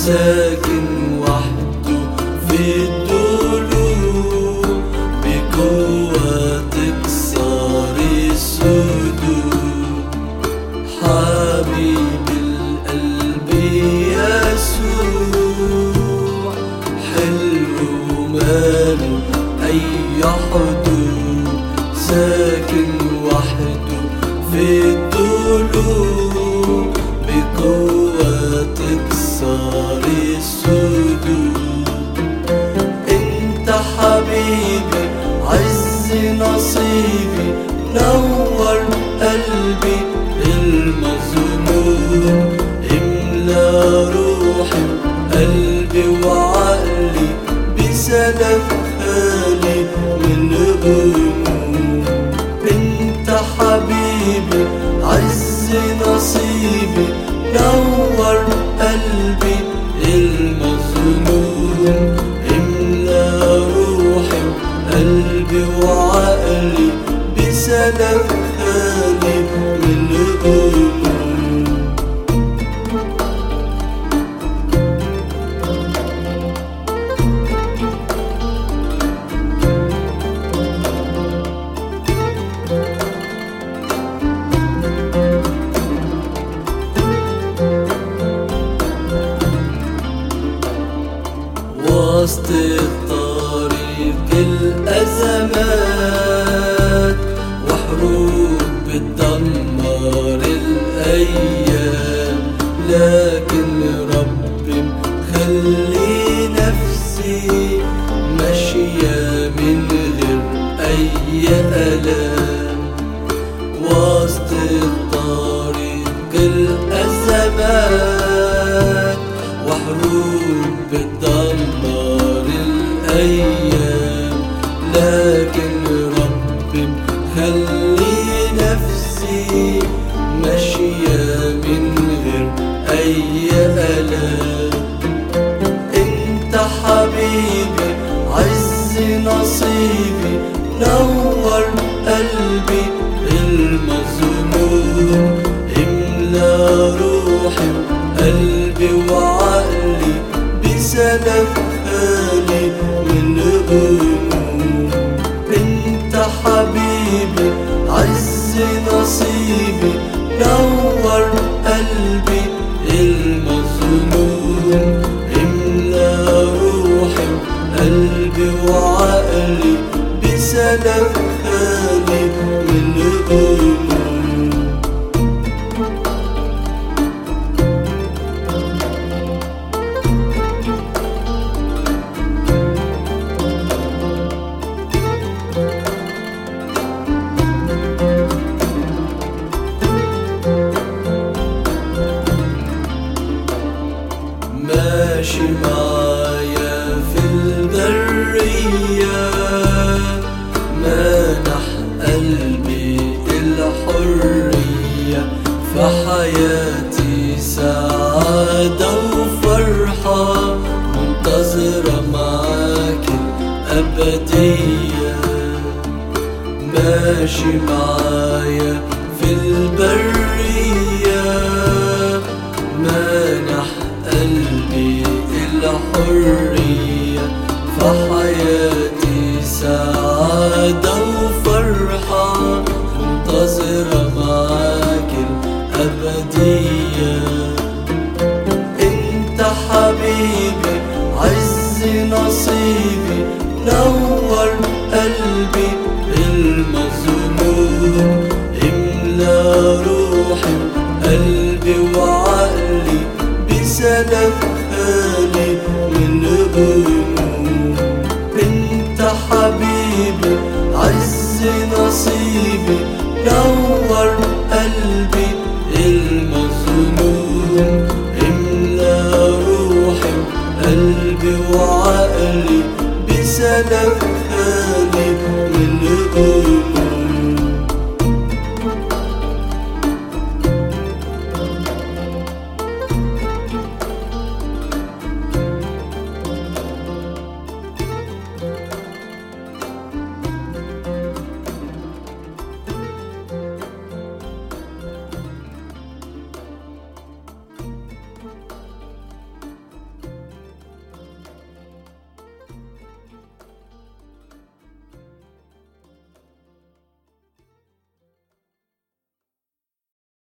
ساكن وحده في الدلوب بقوة تكسر السدود حبيب القلب يسوع حلو وماله أي حدود ساكن وحده في الدلوب بقوة تكسر السدود انت حبيبي عز نصيبي نور قلبي المظلوم املا روحي قلبي وعقلي بسلام خالي من هموم انت حبيبي عز نصيبي نور قلبي المظلوم املا روحي قلبي وعقلي بسلام خالي من هموم وسط الطريق الأزمات وحروب بتدمر الأيام لكن ربي مخلي نفسي ماشية من غير أي ألام وسط الطريق الأزمات وحروب بتدمر الأيام لكن ربي مخلي نفسي ماشية من غير أي ألام انت حبيبي عز نصيبي نور قلبي المظلوم املا روحي قلبي وعقلي بسلام خالي من هموم انت حبيبي عز نصيبي نور قلبي المظلوم املا روحي قلبي وعقلي بسلام خالي من هموم ماشي معايا في البرية مانح قلبي الحرية في حياتي سعادة وفرحة منتظرة معاك الأبدية ماشي معايا في البرية مانح قلبي الحرية في حياتي سعادة وفرحة منتظرة معاك الأبدية انت حبيبي عز نصيبي نور قلبي المظلوم املا روحي قلبي وعقلي بسلام خالي من هموم انت حبيبي عز نصيبي نور قلبي المظلوم املا روحي قلبي وعقلي بسلام